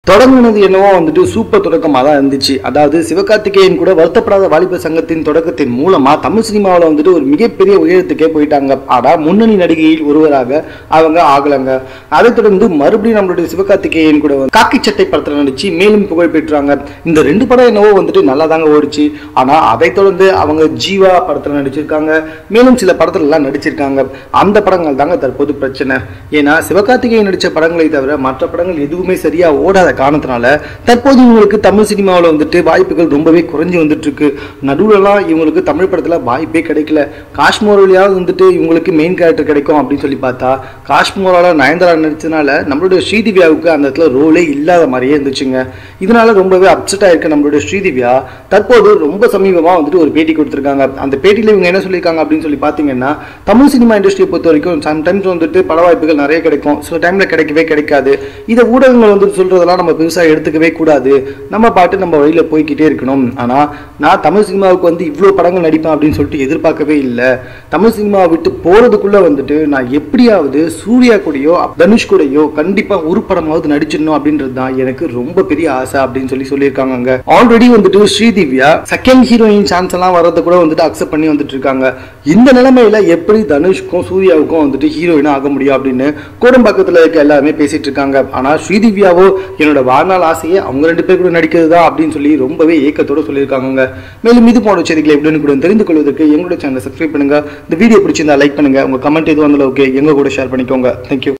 தொடங்குனது என்னவோ வந்துட்டு சூப்பர் தொடக்கமாக தான் இருந்துச்சு அதாவது சிவகார்த்திகேயன் கூட வருத்தப்படாத வாலிப சங்கத்தின் தொடக்கத்தின் மூலமா தமிழ் சினிமாவில் வந்துட்டு ஒரு மிகப்பெரிய உயரத்துக்கே போயிட்டாங்க ஆனா முன்னணி நடிகையில் ஒருவராக அவங்க ஆகலங்க அதைத் தொடர்ந்து மறுபடியும் நம்மளுடைய சிவகார்த்திகேயன் கூட வந்து காக்கி சட்டை படத்தில் நடிச்சு மேலும் புகழ் பெற்றாங்க இந்த ரெண்டு படம் என்னவோ வந்துட்டு நல்லா தாங்க ஓடிச்சு ஆனா அதைத் தொடர்ந்து அவங்க ஜீவா படத்தில் நடிச்சிருக்காங்க மேலும் சில படத்துல எல்லாம் நடிச்சிருக்காங்க அந்த படங்கள் தாங்க தற்போது பிரச்சனை ஏன்னா சிவகார்த்திகேயன் நடிச்ச படங்களை தவிர மற்ற படங்கள் எதுவுமே சரியா ஓடாத காரணத்தினால தற்போது இவங்களுக்கு தமிழ் சினிமாவில் வந்துட்டு வாய்ப்புகள் ரொம்பவே குறைஞ்சு வந்துட்டு இருக்கு நடுவுலலாம் இவங்களுக்கு தமிழ் படத்துல வாய்ப்பே கிடைக்கல காஷ்மோரியாவது வந்துட்டு இவங்களுக்கு மெயின் கேரக்டர் கிடைக்கும் அப்படின்னு சொல்லி பார்த்தா காஷ்மோரால நயன்தாரா நடிச்சதுனால நம்மளுடைய ஸ்ரீதிவ்யாவுக்கு அந்த இடத்துல ரோலே இல்லாத மாதிரியே இருந்துச்சுங்க இதனால ரொம்பவே அப்செட் ஆயிருக்கு நம்மளுடைய ஸ்ரீதிவ்யா தற்போது ரொம்ப சமீபமா வந்துட்டு ஒரு பேட்டி கொடுத்துருக்காங்க அந்த பேட்டியில இவங்க என்ன சொல்லியிருக்காங்க அப்படின்னு சொல்லி பார்த்தீங்கன்னா தமிழ் சினிமா இண்டஸ்ட்ரியை பொறுத்த வரைக்கும் சம்டைம்ஸ் வந்துட்டு பட வாய்ப்புகள் நிறைய கிடைக்கும் சில டைம்ல கிடைக்கவே கிடைக்காது இதை ஊடகங்கள் வந்து சொல்றதெல்லாம் நம்ம பெருசா எடுத்துக்கவே கூடாது நம்ம பாட்டு நம்ம வழியில போய்க்கிட்டே இருக்கணும் ஆனா நான் தமிழ் சினிமாவுக்கு வந்து இவ்வளோ படங்கள் நடிப்பேன் அப்படின்னு சொல்லிட்டு எதிர்பார்க்கவே இல்லை தமிழ் சினிமாவை விட்டு போறதுக்குள்ள வந்துட்டு நான் எப்படியாவது சூர்யா கூடயோ தனுஷ் கூடயோ கண்டிப்பா ஒரு படமாவது நடிச்சிடணும் அப்படின்றது தான் எனக்கு ரொம்ப பெரிய ஆசை அப்படின்னு சொல்லி சொல்லியிருக்காங்க ஆல்ரெடி வந்துட்டு ஸ்ரீதிவ்யா செகண்ட் ஹீரோயின் சான்ஸ் எல்லாம் வர்றதை கூட வந்துட்டு அக்செப்ட் பண்ணி வந்துட்டு இருக்காங்க இந்த நிலைமையில எப்படி தனுஷ்க்கும் சூர்யாவுக்கும் வந்துட்டு ஹீரோயின் ஆக முடியும் அப்படின்னு கோடம்பாக்கத்துல இருக்க எல்லாருமே பேசிட்டு இருக்காங்க ஆனா ஸ்ரீதிவ்யாவோ என்னோட வாழ்நாள் ஆசையே அவங்க ரெண்டு பேர் கூட நடிக்கிறது தான் அப்படின்னு சொல்லி ரொம்பவே ஏக்கத்தோட சொல்லியிருக்காங்க மேலும் இது போன்ற செய்திகளை எப்படின்னு கூட தெரிந்து கொள்வதற்கு எங்களோட சேனலை சப்ஸ்கிரைப் பண்ணுங்க இந்த வீடியோ பிடிச்சிருந்தா லைக் பண்ணுங்க உங்க கமெண்ட் எதுவும் வந்தாலும் ஓகே எங்க கூட ஷேர் பண்ணிக்கோங்க தேங்க்யூ